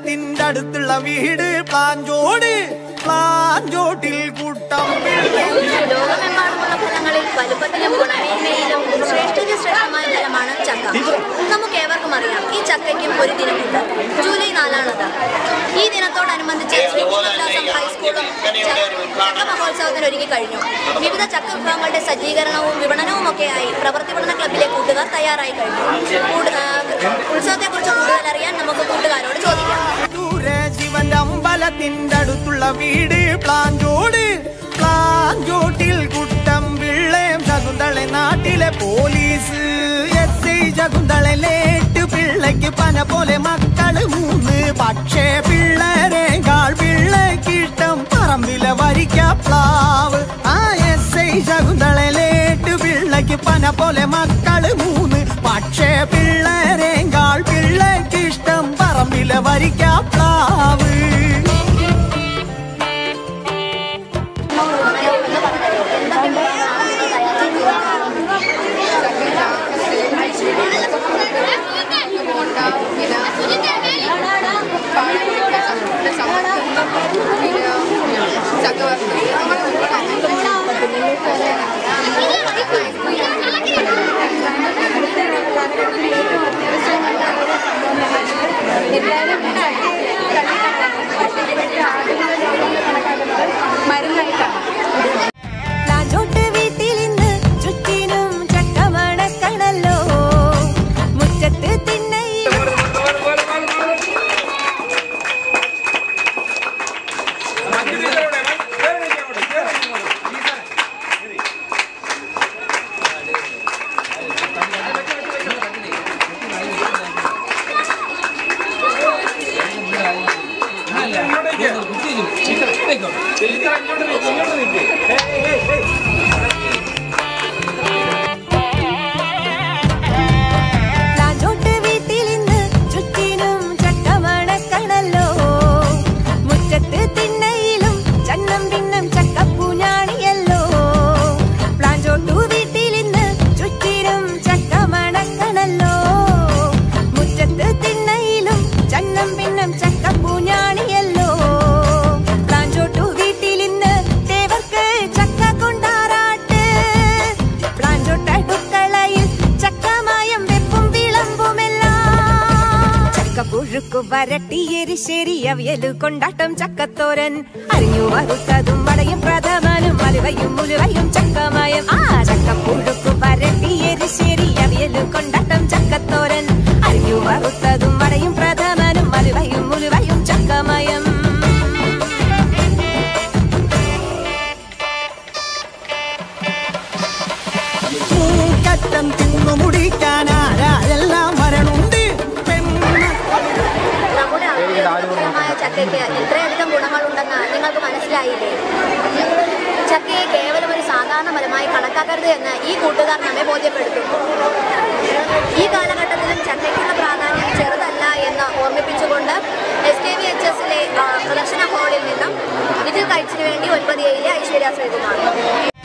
അമ്പലത്തിന്റെ അടുത്തുള്ള വീട് പ്ലാഞ്ചോട് പ്ലാഞ്ചോട്ടിൽ കൂട്ടം ലോകമെമ്പാടുമുള്ള ഫലങ്ങളിൽ വലുപ്പത്തിലും ഗുണമേന്മയിലും ശ്രേഷ്ഠയ്ക്ക് ശ്രേഷ്ഠമായ ഫലമാണ് ചക്ക നമുക്ക് ഏവർക്കും അറിയാം ഈ ചക്കയ്ക്കും ഒരു ദിനമുണ്ട് ജൂലൈ നാലാണത് ഈ ദിനത്തോടനുബന്ധിച്ച് ശ്രീ വിദ്യാഭ്യാസം ഹൈസ്കൂളും ചക്ക മഹോത്സവത്തിന് ഒരുങ്ങി കഴിഞ്ഞു വിവിധ ചക്ക വിഭവങ്ങളുടെ സജ്ജീകരണവും വിപണനവും ഒക്കെയായി പ്രവൃത്തി പഠന ക്ലബിലെ കൂട്ടുകാർ തയ്യാറായി കഴിഞ്ഞു കൂട്- ആ, ഉത്സവത്തെക്കുറിച്ച് കൂടുതൽ അറിയാൻ നമുക്ക് കൂട്ടുകാരോട് ചോദിക്കാം ദൂരെ ശിവന്റെ അമ്പലത്തിന്റെ അടുത്തുള്ള വീട് പ്ലാഞ്ചോട് പ്ലാഞ്ചോട്ടിൽ കുട്ടം പിള്ളേം ശകുന്തളെ നാട്ടിലെ പോലീസ് എസ് ഐ ശകുന്തളയിലേട്ട് പിള്ളയ്ക്ക് പന പോലെ മക്കള് മൂന്ന് പക്ഷേ പിള്ളേരെക്കാൾ പിള്ളയ്ക്കിഷ്ടം പറമ്പിലെ വരിക്ക പ്ലാവ് ആ എസ് ഐ ശകുന്തളയിലേട്ട് പിള്ളയ്ക്ക് പന പോലെ മക്കള് മൂന്ന് പക്ഷേ പിള്ളേരെക്കാൾ പിള്ളയ്ക്കിഷ്ടം പറമ്പിലെ വരിക്ക പ്ലാവ് രാജോട്ട് വീട്ടിൽ ഇന്ന് ചുറ്റിനും ചക്കമണക്കണല്ലോ മുറ്റത്ത് തിണ്ണയിൽ രാജോട്ട് വീട്ടിൽ ഇന്ന് ചുറ്റിനും ചക്കമണക്കണല്ലോ മുറ്റത്ത് തിണ്ണയിലും ചന്നം പിന്നം ചക്കപ്പൂഞ്ഞാണിയല്ലോ പ്ലാഞ്ചോട്ടു വീട്ടിൽ ഇന്ന് ചുറ്റിനും ചക്കമണക്കണല്ലോ മുറ്റത്ത് തിണ്ണയിലും ചന്നം പിന്നം ചക്കപ്പൂഞ്ഞാണിയല്ലോ പ്ലാഞ്ചോട്ടു വീട്ടിൽ ഇന്ന് ദേവർക്ക് ചക്ക കൊണ്ടാറാട്ട് പ്ലാഞ്ചോട്ടടുക്കളയിൽ ചക്കമായം വെപ്പും വിളമ്പുമെല്ലാം ചക്കപ്പുഴുക്കു വരട്ടി എരിശ്ശേരി അവിയലു കൊണ്ടാട്ടം ചക്കത്തോരൻ അരിഞ്ഞു വറുത്തതും വടയും പ്രഥമനും അലുവയും മുലുവയും ചക്കമായം ആ ചക്കപ്പുഴുക്കു വരട്ടി എരിശ്ശേരി അവിയലു കൊണ്ടാട്ടം ചക്കത്തോരൻ അരിഞ്ഞു വറുത്തതും വടയും പ്രഥമനും അലുവയും മുലുവയും ചക്കമയം മൂക്കറ്റം തിന്നു മുടിക്കാൻ ആരാരെല്ലാം വരണുണ്ട് പെണ്ണ നമ്മുടെ ആരോഗ്യമായ ചക്കയ്ക്ക് ഇത്രയധികം ഗുണങ്ങളുണ്ടെന്ന് നിങ്ങൾക്ക് മനസ്സിലായില്ലേ ചക്കയെ കേവലം ഒരു സാധാരണ ഫലമായി കണക്കാക്കരുത് എന്ന് ഈ കൂട്ടുകാർ നമ്മെ ബോധ്യപ്പെടുത്തുന്നു ഈ കാലഘട്ടത്തിലും ചക്കയ്ക്കുള്ള പ്രാധാന്യം ചെറുതല്ല എന്ന് ഓർമ്മിപ്പിച്ചുകൊണ്ട് എസ് കെ വി എച്ച് എസിലെ പ്രദർശന ഹാളിൽ നിന്നും ഇതിൽ കഴിച്ചിന് വേണ്ടി ഒൻപത് ഏഴിലെ ഐശ്വര്യ ശ്രീകുമാർ